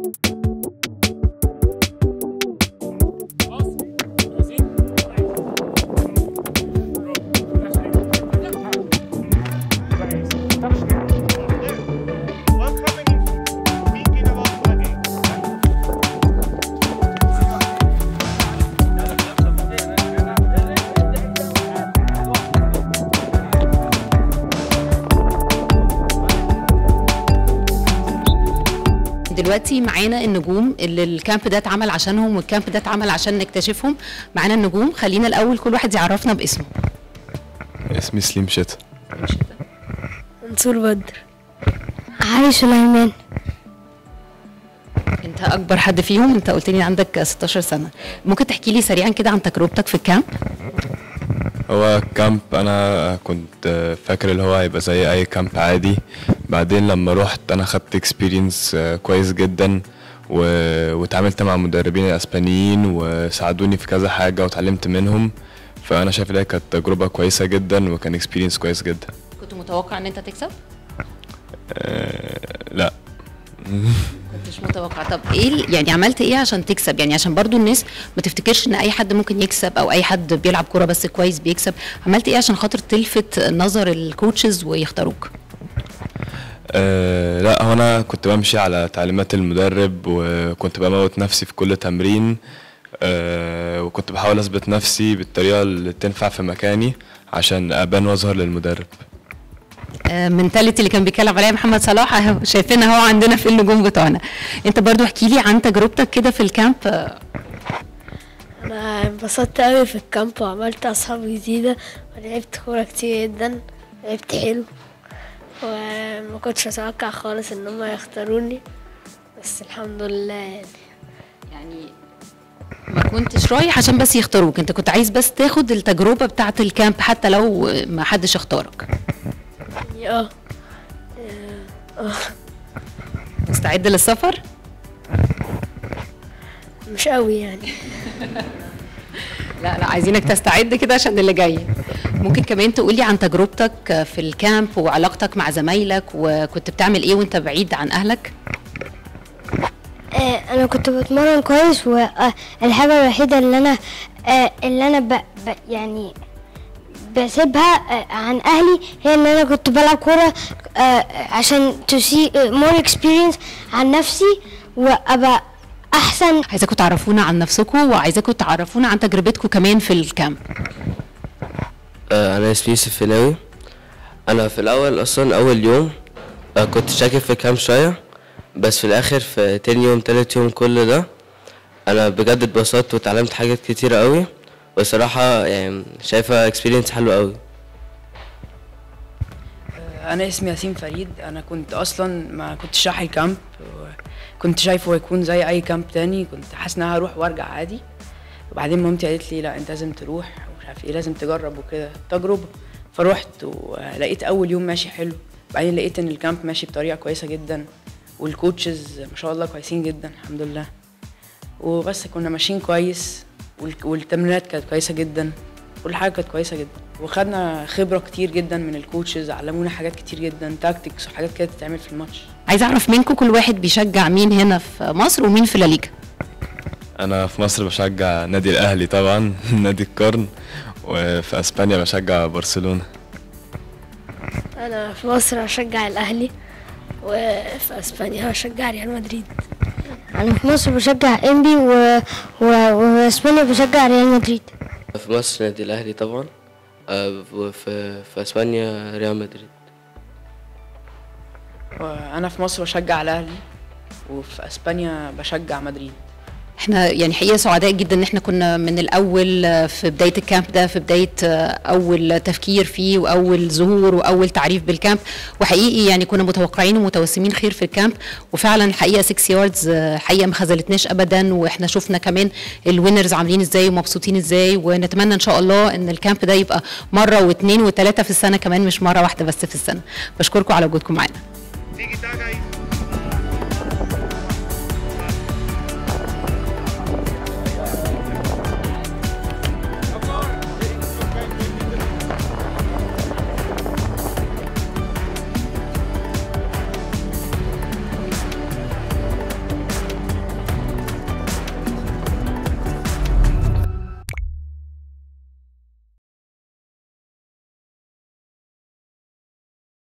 دلوقتي معانا النجوم اللي الكامب ده اتعمل عشانهم والكامب ده اتعمل عشان نكتشفهم معانا النجوم خلينا الاول كل واحد يعرفنا باسمه اسمي سليم شتا منصور بدر علي سليمان انت اكبر حد فيهم انت قلت لي عندك 16 سنه ممكن تحكي لي سريعا كده عن تجربتك في الكامب هو كامب انا كنت فاكر اللي هو هيبقى زي اي كامب عادي بعدين لما رحت انا خدت اكسبيرينس كويس جدا و... واتعاملت مع مدربين اسبانيين وساعدوني في كذا حاجه واتعلمت منهم فانا شايف ان هي كانت تجربه كويسه جدا وكان اكسبيرينس كويس جدا كنت متوقع ان انت تكسب أه... لا كنتش متوقع طب ايه ال- يعني عملت ايه عشان تكسب يعني عشان برضو الناس ما تفتكرش ان اي حد ممكن يكسب او اي حد بيلعب كوره بس كويس بيكسب عملت ايه عشان خاطر تلفت نظر الكوتشز ويختاروك أه لا هو انا كنت بمشي على تعليمات المدرب وكنت بموت نفسي في كل تمرين أه وكنت بحاول اثبت نفسي بالطريقه اللي تنفع في مكاني عشان ابان واظهر للمدرب منتاليتي اللي كان بيتكلم عليها محمد صلاح اهو شايفينها هو عندنا في النجوم بتوعنا انت برضو احكي لي عن تجربتك كده في الكامب آه، انا انبسطت قوي في الكامب وعملت اصحاب جديده ولعبت كوره كتير جدا لعبت حلو وما كنتش اتوقع خالص ان هم يختاروني بس الحمد لله يعني يعني ما كنتش رايح عشان بس يختاروك انت كنت عايز بس تاخد التجربه بتاعه الكامب حتى لو ما حدش اختارك يعني اه اه مستعد للسفر مش قوي يعني لا لا عايزينك تستعد كده عشان اللي جاي ممكن كمان تقولي عن تجربتك في الكامب وعلاقتك مع زمايلك وكنت بتعمل ايه وانت بعيد عن اهلك آه، انا كنت بتمرن كويس والحاجه الوحيده اللي انا آه، اللي انا ب... ب... يعني بسيبها آه، عن اهلي هي ان انا كنت بلعب كوره آه، عشان to see more experience عن نفسي وابقى احسن عايزاكم تعرفونا عن نفسكم وعايزاكم تعرفونا عن تجربتكم كمان في الكامب آه، انا اسمي يوسف فيناوي انا في الاول اصلا اول يوم آه، كنت شاكك في كام شويه بس في الاخر في تاني يوم تالت يوم كل ده انا بجد اتبسطت واتعلمت حاجات كتيرة قوي والصراحه يعني شايفها اكسبيرينس حلو قوي انا اسمي ياسين فريد انا كنت اصلا ما كنتش رايح الكامب كنت شايفه هيكون زي اي كامب تاني كنت حاسس ان أنا هروح وارجع عادي وبعدين مامتي قالت لي لا انت لازم تروح ومش عارف ايه لازم تجرب وكده تجربه فروحت ولقيت اول يوم ماشي حلو بعدين لقيت ان الكامب ماشي بطريقه كويسه جدا والكوتشز ما شاء الله كويسين جدا الحمد لله وبس كنا ماشيين كويس والك- والتمرينات كانت كويسه جدا كل حاجه كانت كويسه جدا وخدنا خبره كتير جدا من الكوتشز علمونا حاجات كتير جدا تاكتكس وحاجات كده تتعمل في الماتش عايزه اعرف منكم كل واحد بيشجع مين هنا في مصر ومين في لاليجا انا في مصر بشجع نادي الاهلي طبعا نادي القرن وفي اسبانيا بشجع برشلونه انا في مصر هشجع الاهلي وفي اسبانيا هشجع ريال مدريد انا في مصر بشجع انبي و... و... واسبانيا بشجع ريال مدريد في مصر نادي الاهلي طبعا آه، وفي في اسبانيا ريال مدريد وانا في مصر بشجع الاهلي وفي اسبانيا بشجع مدريد احنا يعني حقيقه سعداء جدا ان احنا كنا من الاول آه، في بدايه الكامب ده في بدايه آه، اول تفكير فيه واول ظهور واول تعريف بالكامب وحقيقي يعني كنا متوقعين ومتوسمين خير في الكامب وفعلا الحقيقه 6 ياردز حقيقه ما خذلتناش ابدا واحنا شفنا كمان الوينرز عاملين ازاي ومبسوطين ازاي ونتمنى ان شاء الله ان الكامب ده يبقى مره واثنين وثلاثه في السنه كمان مش مره واحده بس في السنه بشكركم على وجودكم معانا Tiki taka